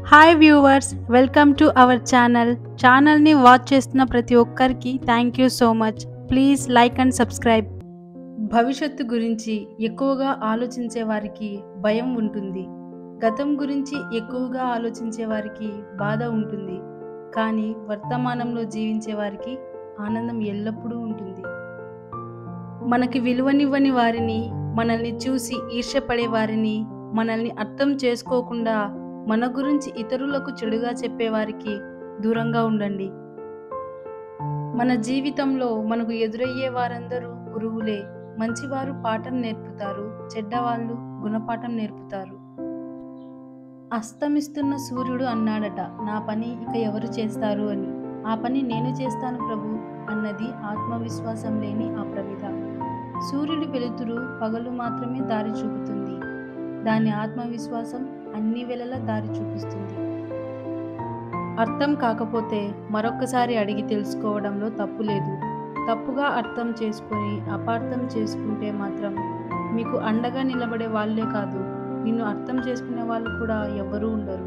hi viewers welcome to our channel ఛానల్ని watch చేస్తున్న ప్రతి ఒక్కరికి thank you so much please like and subscribe భవిష్యత్తు గురించి ఎక్కువగా ఆలోచించే వారికి భయం ఉంటుంది గతం గురించి ఎక్కువగా ఆలోచించే వారికి బాధ ఉంటుంది కానీ వర్తమానంలో జీవించే వారికి ఆనందం ఎల్లప్పుడూ ఉంటుంది మనకి విలువనివ్వని వారిని మనల్ని చూసి ఈర్ష్యపడే వారిని మనల్ని అర్థం చేసుకోకుండా మన గురించి ఇతరులకు చెడుగా చెప్పేవారికి దూరంగా ఉండండి మన జీవితంలో మనకు ఎదురయ్యే వారందరూ గురువులే మంచివారు పాఠం నేర్పుతారు చెడ్డవాళ్ళు గుణపాఠం నేర్పుతారు అస్తమిస్తున్న సూర్యుడు అన్నాడట నా పని ఇక ఎవరు చేస్తారు అని ఆ పని నేను చేస్తాను ప్రభు అన్నది ఆత్మవిశ్వాసం లేని ఆ ప్రమిద సూర్యుడి వెలుతురు పగలు మాత్రమే దారి చూపుతుంది దాని ఆత్మవిశ్వాసం అన్ని వేళలా దారి చూపిస్తుంది అర్థం కాకపోతే మరొక్కసారి అడిగి తెలుసుకోవడంలో తప్పు లేదు తప్పుగా అర్థం చేసుకొని అపార్థం చేసుకుంటే మాత్రం మీకు అండగా నిలబడే వాళ్ళే కాదు నిన్ను అర్థం చేసుకునే వాళ్ళు కూడా ఎవ్వరూ ఉండరు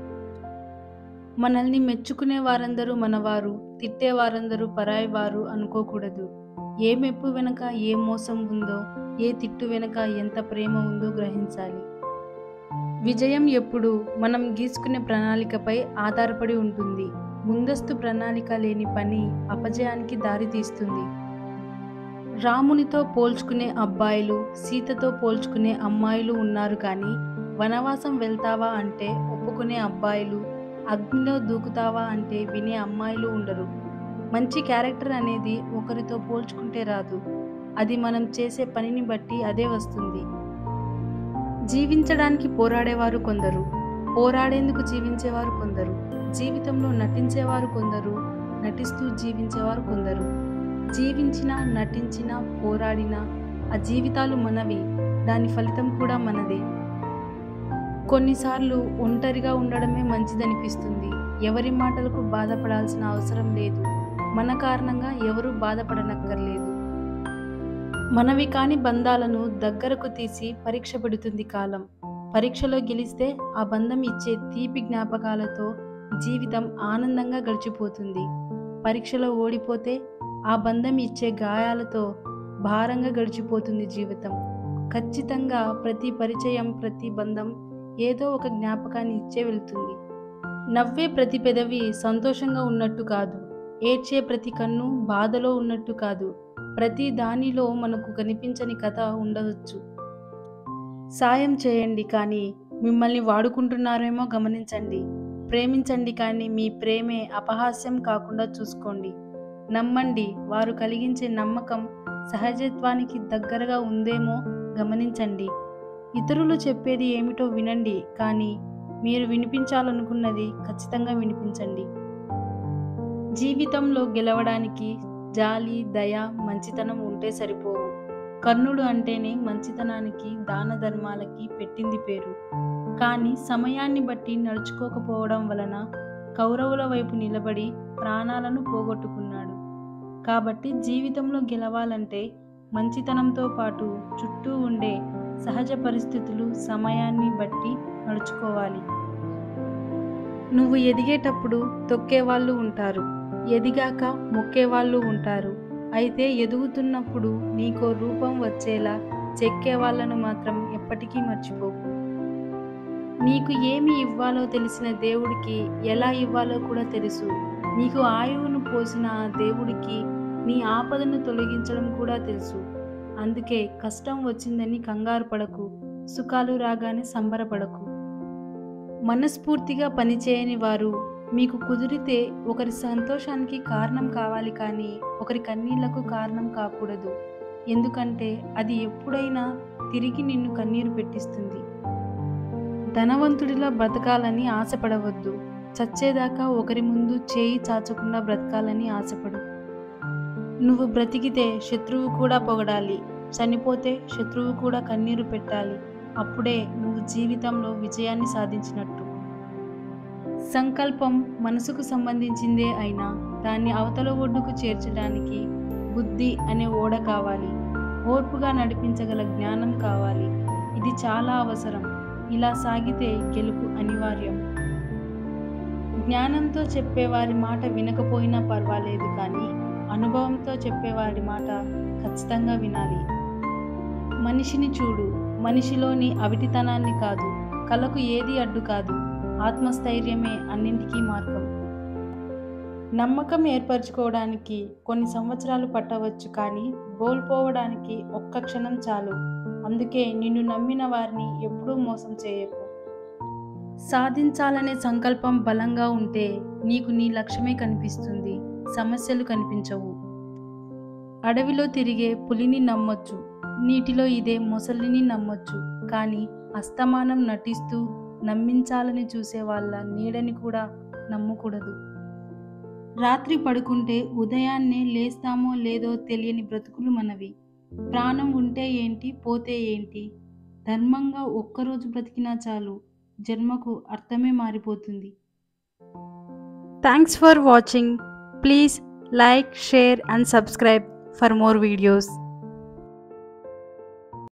మనల్ని మెచ్చుకునే వారందరూ మనవారు తిట్టే వారందరూ పరాయి వారు అనుకోకూడదు ఏ మెప్పు వెనక ఏ మోసం ఉందో ఏ తిట్టు వెనక ఎంత ప్రేమ ఉందో గ్రహించాలి విజయం ఎప్పుడు మనం గీసుకునే ప్రణాళికపై ఆధారపడి ఉంటుంది ముందస్తు ప్రణాళిక లేని పని అపజయానికి దారి తీస్తుంది రామునితో పోల్చుకునే అబ్బాయిలు సీతతో పోల్చుకునే అమ్మాయిలు ఉన్నారు కానీ వనవాసం వెళ్తావా అంటే ఒప్పుకునే అబ్బాయిలు అగ్నిలో దూకుతావా అంటే వినే అమ్మాయిలు ఉండరు మంచి క్యారెక్టర్ అనేది ఒకరితో పోల్చుకుంటే రాదు అది మనం చేసే పనిని బట్టి అదే వస్తుంది జీవించడానికి పోరాడేవారు కొందరు పోరాడేందుకు జీవించేవారు కొందరు జీవితంలో నటించేవారు కొందరు నటిస్తూ జీవించేవారు కొందరు జీవించిన నటించిన పోరాడిన ఆ జీవితాలు మనవి దాని ఫలితం కూడా మనదే కొన్నిసార్లు ఒంటరిగా ఉండడమే మంచిదనిపిస్తుంది ఎవరి మాటలకు బాధపడాల్సిన అవసరం లేదు మన కారణంగా ఎవరూ బాధపడనక్కర్లేదు మనవి కాని బంధాలను దగ్గరకు తీసి పరీక్ష పెడుతుంది కాలం పరీక్షలో గెలిస్తే ఆ బంధం ఇచ్చే తీపి జ్ఞాపకాలతో జీవితం ఆనందంగా గడిచిపోతుంది పరీక్షలో ఓడిపోతే ఆ బంధం ఇచ్చే గాయాలతో భారంగా గడిచిపోతుంది జీవితం ఖచ్చితంగా ప్రతి పరిచయం ప్రతి బంధం ఏదో ఒక జ్ఞాపకాన్ని ఇచ్చే వెళ్తుంది నవ్వే ప్రతి పెదవి సంతోషంగా ఉన్నట్టు కాదు ఏడ్చే ప్రతి కన్ను బాధలో ఉన్నట్టు కాదు ప్రతి దానిలో మనకు కనిపించని కథ ఉండవచ్చు సాయం చేయండి కానీ మిమ్మల్ని వాడుకుంటున్నారేమో గమనించండి ప్రేమించండి కానీ మీ ప్రేమే అపహాస్యం కాకుండా చూసుకోండి నమ్మండి వారు కలిగించే నమ్మకం సహజత్వానికి దగ్గరగా ఉందేమో గమనించండి ఇతరులు చెప్పేది ఏమిటో వినండి కానీ మీరు వినిపించాలనుకున్నది ఖచ్చితంగా వినిపించండి జీవితంలో గెలవడానికి జాలి దయ మంచితనం ఉంటే సరిపోవు కర్ణుడు అంటేనే మంచితనానికి దాన ధర్మాలకి పెట్టింది పేరు కానీ సమయాన్ని బట్టి నడుచుకోకపోవడం వలన కౌరవుల వైపు నిలబడి ప్రాణాలను పోగొట్టుకున్నాడు కాబట్టి జీవితంలో గెలవాలంటే మంచితనంతో పాటు చుట్టూ ఉండే సహజ పరిస్థితులు సమయాన్ని బట్టి నడుచుకోవాలి నువ్వు ఎదిగేటప్పుడు తొక్కేవాళ్ళు ఉంటారు ఎదిగాక మొక్కేవాళ్ళు ఉంటారు అయితే ఎదుగుతున్నప్పుడు నీకో రూపం వచ్చేలా చెక్కే వాళ్ళను మాత్రం ఎప్పటికీ మర్చిపోకు నీకు ఏమి ఇవ్వాలో తెలిసిన దేవుడికి ఎలా ఇవ్వాలో కూడా తెలుసు నీకు ఆయువును పోసిన ఆ దేవుడికి నీ ఆపదను తొలగించడం కూడా తెలుసు అందుకే కష్టం వచ్చిందని కంగారు పడకు సుఖాలు రాగానే సంబరపడకు మనస్ఫూర్తిగా పనిచేయని వారు మీకు కుదిరితే ఒకరి సంతోషానికి కారణం కావాలి కానీ ఒకరి కన్నీళ్లకు కారణం కాకూడదు ఎందుకంటే అది ఎప్పుడైనా తిరిగి నిన్ను కన్నీరు పెట్టిస్తుంది ధనవంతుడిలా బ్రతకాలని ఆశపడవద్దు చచ్చేదాకా ఒకరి ముందు చేయి చాచకుండా బ్రతకాలని ఆశపడు నువ్వు బ్రతికితే శత్రువు కూడా పొగడాలి చనిపోతే శత్రువు కూడా కన్నీరు పెట్టాలి అప్పుడే నువ్వు జీవితంలో విజయాన్ని సాధించినట్టు సంకల్పం మనసుకు సంబంధించిందే అయినా దాన్ని అవతల ఒడ్డుకు చేర్చడానికి బుద్ధి అనే ఓడ కావాలి ఓర్పుగా నడిపించగల జ్ఞానం కావాలి ఇది చాలా అవసరం ఇలా సాగితే గెలుపు అనివార్యం జ్ఞానంతో చెప్పేవారి మాట వినకపోయినా పర్వాలేదు కానీ అనుభవంతో చెప్పేవారి మాట ఖచ్చితంగా వినాలి మనిషిని చూడు మనిషిలోని అవిటితనాన్ని కాదు కళకు ఏది అడ్డు కాదు ఆత్మస్థైర్యమే అన్నింటికీ మార్గం నమ్మకం ఏర్పరచుకోవడానికి కొన్ని సంవత్సరాలు పట్టవచ్చు కానీ కోల్పోవడానికి ఒక్క క్షణం చాలు అందుకే నిన్ను నమ్మిన వారిని ఎప్పుడూ మోసం చేయకు సాధించాలనే సంకల్పం బలంగా ఉంటే నీకు నీ లక్ష్యమే కనిపిస్తుంది సమస్యలు కనిపించవు అడవిలో తిరిగే పులిని నమ్మొచ్చు నీటిలో ఇదే మొసలిని నమ్మొచ్చు కానీ అస్తమానం నటిస్తూ నమ్మించాలని చూసే వాళ్ళ నీడని కూడా నమ్మకూడదు రాత్రి పడుకుంటే ఉదయాన్నే లేస్తామో లేదో తెలియని బ్రతుకులు మనవి ప్రాణం ఉంటే ఏంటి పోతే ఏంటి ధర్మంగా ఒక్కరోజు బ్రతికినా చాలు జన్మకు అర్థమే మారిపోతుంది thanks for watching please like share and subscribe for more videos